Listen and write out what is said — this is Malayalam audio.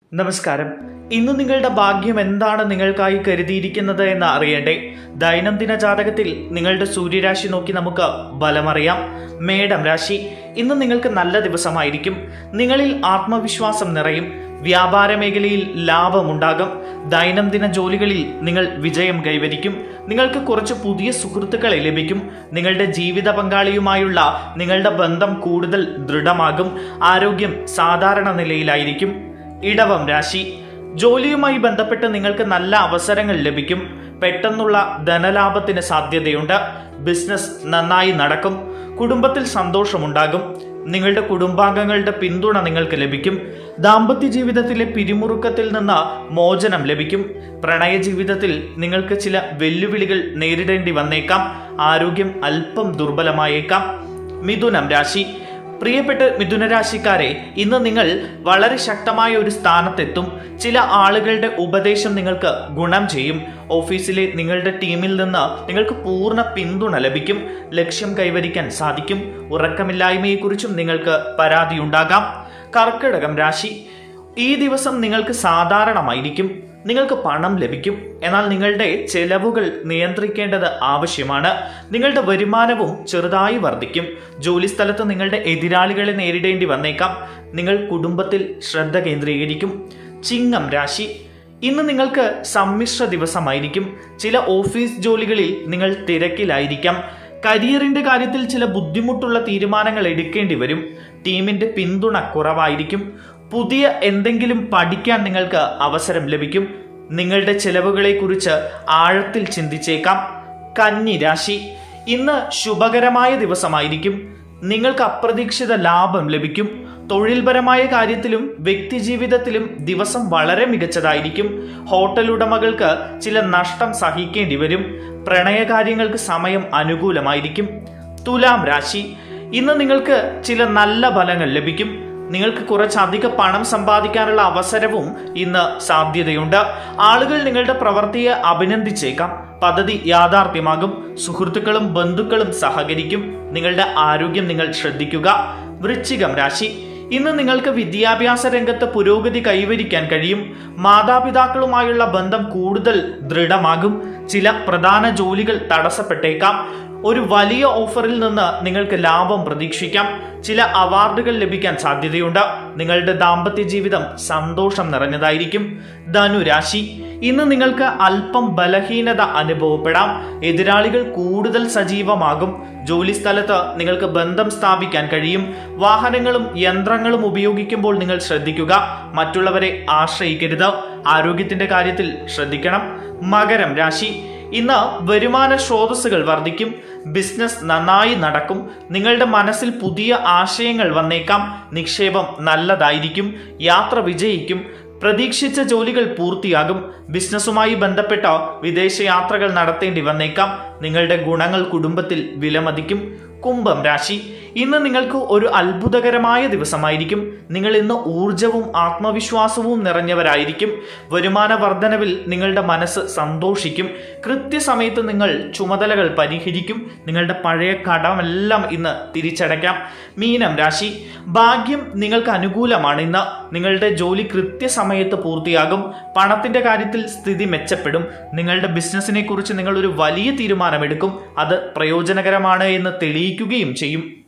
നമസ്കാരം ഇന്ന് നിങ്ങളുടെ ഭാഗ്യം എന്താണ് നിങ്ങൾക്കായി കരുതിയിരിക്കുന്നത് എന്ന് അറിയണ്ടേ ദൈനംദിന ജാതകത്തിൽ നിങ്ങളുടെ സൂര്യരാശി നോക്കി നമുക്ക് ബലമറിയാം മേടം രാശി ഇന്ന് നിങ്ങൾക്ക് നല്ല ദിവസമായിരിക്കും നിങ്ങളിൽ ആത്മവിശ്വാസം നിറയും വ്യാപാര മേഖലയിൽ ലാഭമുണ്ടാകും ദൈനംദിന ജോലികളിൽ നിങ്ങൾ വിജയം കൈവരിക്കും നിങ്ങൾക്ക് കുറച്ച് പുതിയ സുഹൃത്തുക്കളെ ലഭിക്കും നിങ്ങളുടെ ജീവിത പങ്കാളിയുമായുള്ള നിങ്ങളുടെ ബന്ധം കൂടുതൽ ദൃഢമാകും ആരോഗ്യം സാധാരണ നിലയിലായിരിക്കും ഇടവം രാശി ജോലിയുമായി ബന്ധപ്പെട്ട് നിങ്ങൾക്ക് നല്ല അവസരങ്ങൾ ലഭിക്കും പെട്ടെന്നുള്ള ധനലാഭത്തിന് സാധ്യതയുണ്ട് ബിസിനസ് നന്നായി നടക്കും കുടുംബത്തിൽ സന്തോഷമുണ്ടാകും നിങ്ങളുടെ കുടുംബാംഗങ്ങളുടെ പിന്തുണ നിങ്ങൾക്ക് ലഭിക്കും ദാമ്പത്യ ജീവിതത്തിലെ പിരിമുറുക്കത്തിൽ നിന്ന് മോചനം ലഭിക്കും പ്രണയ ജീവിതത്തിൽ നിങ്ങൾക്ക് ചില വെല്ലുവിളികൾ നേരിടേണ്ടി വന്നേക്കാം ആരോഗ്യം അല്പം ദുർബലമായേക്കാം മിഥുനം രാശി പ്രിയപ്പെട്ട മിഥുനരാശിക്കാരെ ഇന്ന് നിങ്ങൾ വളരെ ശക്തമായ ഒരു സ്ഥാനത്തെത്തും ചില ആളുകളുടെ ഉപദേശം നിങ്ങൾക്ക് ഗുണം ചെയ്യും ഓഫീസിലെ നിങ്ങളുടെ ടീമിൽ നിന്ന് നിങ്ങൾക്ക് പൂർണ്ണ പിന്തുണ ലഭിക്കും ലക്ഷ്യം കൈവരിക്കാൻ സാധിക്കും ഉറക്കമില്ലായ്മയെക്കുറിച്ചും നിങ്ങൾക്ക് പരാതിയുണ്ടാകാം കർക്കിടകം രാശി ഈ ദിവസം നിങ്ങൾക്ക് സാധാരണമായിരിക്കും നിങ്ങൾക്ക് പണം ലഭിക്കും എന്നാൽ നിങ്ങളുടെ ചെലവുകൾ നിയന്ത്രിക്കേണ്ടത് ആവശ്യമാണ് നിങ്ങളുടെ വരുമാനവും ചെറുതായി വർദ്ധിക്കും ജോലിസ്ഥലത്ത് നിങ്ങളുടെ എതിരാളികളെ നേരിടേണ്ടി വന്നേക്കാം നിങ്ങൾ കുടുംബത്തിൽ ശ്രദ്ധ കേന്ദ്രീകരിക്കും ചിങ്ങം രാശി ഇന്ന് നിങ്ങൾക്ക് സമ്മിശ്ര ദിവസമായിരിക്കും ചില ഓഫീസ് ജോലികളിൽ നിങ്ങൾ തിരക്കിലായിരിക്കാം കരിയറിന്റെ കാര്യത്തിൽ ചില ബുദ്ധിമുട്ടുള്ള തീരുമാനങ്ങൾ എടുക്കേണ്ടി വരും ടീമിന്റെ പിന്തുണ കുറവായിരിക്കും പുതിയ എന്തെങ്കിലും പഠിക്കാൻ നിങ്ങൾക്ക് അവസരം ലഭിക്കും നിങ്ങളുടെ ചെലവുകളെക്കുറിച്ച് ആഴത്തിൽ ചിന്തിച്ചേക്കാം കന്നി രാശി ഇന്ന് ശുഭകരമായ ദിവസമായിരിക്കും നിങ്ങൾക്ക് അപ്രതീക്ഷിത ലാഭം ലഭിക്കും തൊഴിൽപരമായ കാര്യത്തിലും വ്യക്തിജീവിതത്തിലും ദിവസം വളരെ മികച്ചതായിരിക്കും ഹോട്ടൽ ഉടമകൾക്ക് ചില നഷ്ടം സഹിക്കേണ്ടി വരും പ്രണയകാര്യങ്ങൾക്ക് സമയം അനുകൂലമായിരിക്കും തുലാം രാശി ഇന്ന് നിങ്ങൾക്ക് ചില നല്ല ഫലങ്ങൾ ലഭിക്കും നിങ്ങൾക്ക് കുറച്ചധിക പണം സമ്പാദിക്കാനുള്ള അവസരവും ഇന്ന് സാധ്യതയുണ്ട് ആളുകൾ നിങ്ങളുടെ പ്രവൃത്തിയെ അഭിനന്ദിച്ചേക്കാം പദ്ധതി യാഥാർത്ഥ്യമാകും സുഹൃത്തുക്കളും ബന്ധുക്കളും സഹകരിക്കും നിങ്ങളുടെ ആരോഗ്യം നിങ്ങൾ ശ്രദ്ധിക്കുക വൃശ്ചികം രാശി ഇന്ന് നിങ്ങൾക്ക് വിദ്യാഭ്യാസ രംഗത്ത് പുരോഗതി കൈവരിക്കാൻ കഴിയും മാതാപിതാക്കളുമായുള്ള ബന്ധം കൂടുതൽ ദൃഢമാകും ചില പ്രധാന ജോലികൾ തടസ്സപ്പെട്ടേക്കാം ഒരു വലിയ ഓഫറിൽ നിന്ന് നിങ്ങൾക്ക് ലാഭം പ്രതീക്ഷിക്കാം ചില അവാർഡുകൾ ലഭിക്കാൻ സാധ്യതയുണ്ട് നിങ്ങളുടെ ദാമ്പത്യ ജീവിതം സന്തോഷം നിറഞ്ഞതായിരിക്കും ധനുരാശി ഇന്ന് നിങ്ങൾക്ക് അല്പം ബലഹീനത അനുഭവപ്പെടാം എതിരാളികൾ കൂടുതൽ സജീവമാകും ജോലി സ്ഥലത്ത് നിങ്ങൾക്ക് ബന്ധം സ്ഥാപിക്കാൻ കഴിയും വാഹനങ്ങളും യന്ത്രങ്ങളും ഉപയോഗിക്കുമ്പോൾ നിങ്ങൾ ശ്രദ്ധിക്കുക മറ്റുള്ളവരെ ആശ്രയിക്കരുത് ആരോഗ്യത്തിന്റെ കാര്യത്തിൽ ശ്രദ്ധിക്കണം മകരം രാശി ഇന്ന് വരുമാന സ്രോതസ്സുകൾ വർദ്ധിക്കും ബിസിനസ് നന്നായി നടക്കും നിങ്ങളുടെ മനസ്സിൽ പുതിയ ആശയങ്ങൾ വന്നേക്കാം നിക്ഷേപം നല്ലതായിരിക്കും യാത്ര വിജയിക്കും പ്രതീക്ഷിച്ച ജോലികൾ പൂർത്തിയാകും ബിസിനസ്സുമായി ബന്ധപ്പെട്ട വിദേശയാത്രകൾ നടത്തേണ്ടി വന്നേക്കാം നിങ്ങളുടെ ഗുണങ്ങൾ കുടുംബത്തിൽ വിലമതിക്കും കുംഭം രാശി ഇന്ന് നിങ്ങൾക്ക് ഒരു അത്ഭുതകരമായ ദിവസമായിരിക്കും നിങ്ങൾ ഇന്ന് ഊർജവും ആത്മവിശ്വാസവും നിറഞ്ഞവരായിരിക്കും വരുമാന വർധനവിൽ നിങ്ങളുടെ മനസ്സ് സന്തോഷിക്കും കൃത്യസമയത്ത് നിങ്ങൾ ചുമതലകൾ പരിഹരിക്കും നിങ്ങളുടെ പഴയ കടമെല്ലാം ഇന്ന് തിരിച്ചടയ്ക്കാം മീനം രാശി ഭാഗ്യം നിങ്ങൾക്ക് അനുകൂലമാണ് ഇന്ന് നിങ്ങളുടെ ജോലി കൃത്യസമയത്ത് പൂർത്തിയാകും പണത്തിന്റെ കാര്യത്തിൽ സ്ഥിതി മെച്ചപ്പെടും നിങ്ങളുടെ ബിസിനസ്സിനെ കുറിച്ച് നിങ്ങൾ ഒരു വലിയ തീരുമാനമെടുക്കും അത് പ്രയോജനകരമാണ് എന്ന് തെളിയിക്കുകയും ചെയ്യും